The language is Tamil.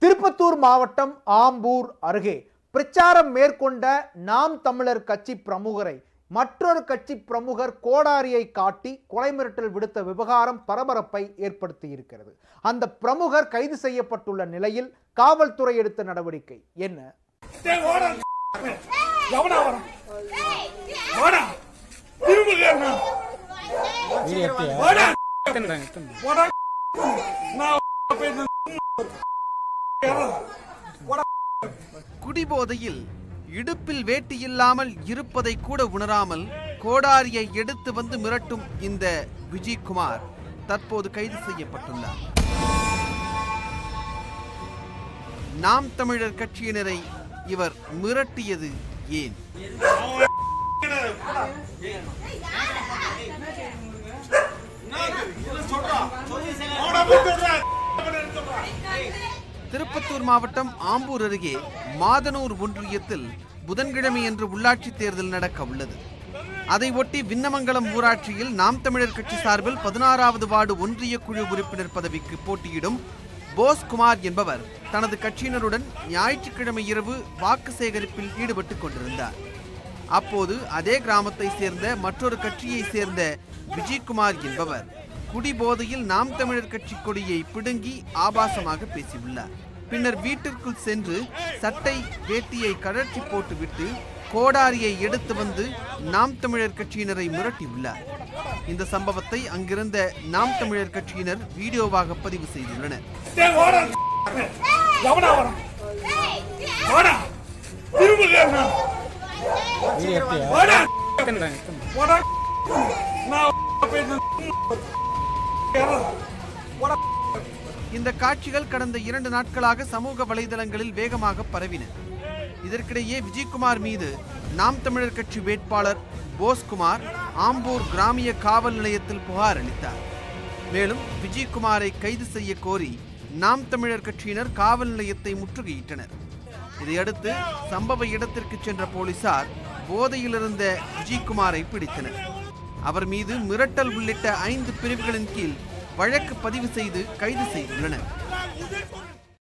திருப்பத்தூர் மாவட்டம் ஆம்பூர் அருகே பிரச்சாரம் மேற்கொண்ட நாம் தமிழர் கட்சி பிரமுகரை மற்றொரு கட்சி பிரமுகர் கோடாரியை காட்டி கொலை மிரட்டல் விடுத்த விவகாரம் பரபரப்பை ஏற்படுத்தி இருக்கிறது அந்த பிரமுகர் கைது செய்யப்பட்டுள்ள நிலையில் காவல்துறை எடுத்த நடவடிக்கை என்ன டேய், ஓடா, எவனா வரான்? ஓடா, திரும்புங்க அண்ணா. ஓடா, ஓடா, நான் பேசுறேன். குடிபோதையில் இடுப்பில் வேட்டி இல்லாமல் இருப்பதை கூட உணராமல் கோடாரியை எடுத்து வந்து மிரட்டும் இந்த விஜயகுமார் தற்போது கைது செய்யப்பட்டுள்ளார் நாம் தமிழர் கட்சியினரை இவர் மிரட்டியது ஏன் ஓடா, விட்டுடுறா. திருப்பத்தூர் மாவட்டம் ஆம்பூர் அருகே மாதனூர் ஒன்றியத்தில் புதன்கிழமையன்று உள்ளாட்சி தேர்தல் நடக்க உள்ளது அதை ஒட்டி விண்ணமங்கலம் ஊராட்சியில் நாம் தமிழர் கட்சி சார்பில் பதினாறாவது வார்டு ஒன்றிய குழு உறுப்பினர் பதவிக்கு போட்டியிடும் போஸ்குமார் என்பவர் தனது கட்சியினருடன் ஞாயிற்றுக்கிழமை இரவு வாக்கு சேகரிப்பில் ஈடுபட்டுக் கொண்டிருந்தார் அப்போது அதே கிராமத்தை சேர்ந்த மற்றொரு கட்சியை சேர்ந்த விஜயகுமார் என்பவர் குடிபோதையில் நாம் தமிழர் கட்சி கொடியை பிடுங்கி ஆபாசமாக பேசியுள்ளார் பின்னர் வீட்டிற்குள் சென்று சட்டை வேட்டியை கழற்றி போட்டுவிட்டு கோடாரியை எடுத்து வந்து நாம் தமிழர் கட்சியினரை மிரட்டியுள்ளார் இந்த சம்பவத்தை அங்கிருந்த நாம் தமிழர் கட்சியினர் வீடியோவாக பதிவு செய்துள்ளனர் டேய், ஓடா, எவனா வரான்? ஓடா, திரும்புங்க அண்ணா. ஓடா, ஓடா, நான் பேசுறேன். இந்த காட்சிகள் கடந்த இரண்டு நாட்களாக சமூக வலைதளங்களில் வேகமாக பரவின இதற்கிடையே விஜயகுமார் மீது நாம் தமிழர் கட்சி வேட்பாளர் போஸ்குமார் ஆம்பூர் கிராமிய காவல் நிலையத்தில் புகார் அளித்தார் மேலும் விஜயகுமாரை கைது செய்ய கோரி நாம் தமிழர் கட்சியினர் காவல் நிலையத்தை முற்றுகையிட்டனர் இதையடுத்து சம்பவ இடத்திற்கு சென்ற போலீசார் போதையில் இருந்த விஜயகுமாரை பிடித்தனர் அவர் மீது மிரட்டல் உள்ளிட்ட ஐந்து பிரிவுகளின் கீழ் வழக்கு பதிவு செய்து கைது செய்துள்ளனர்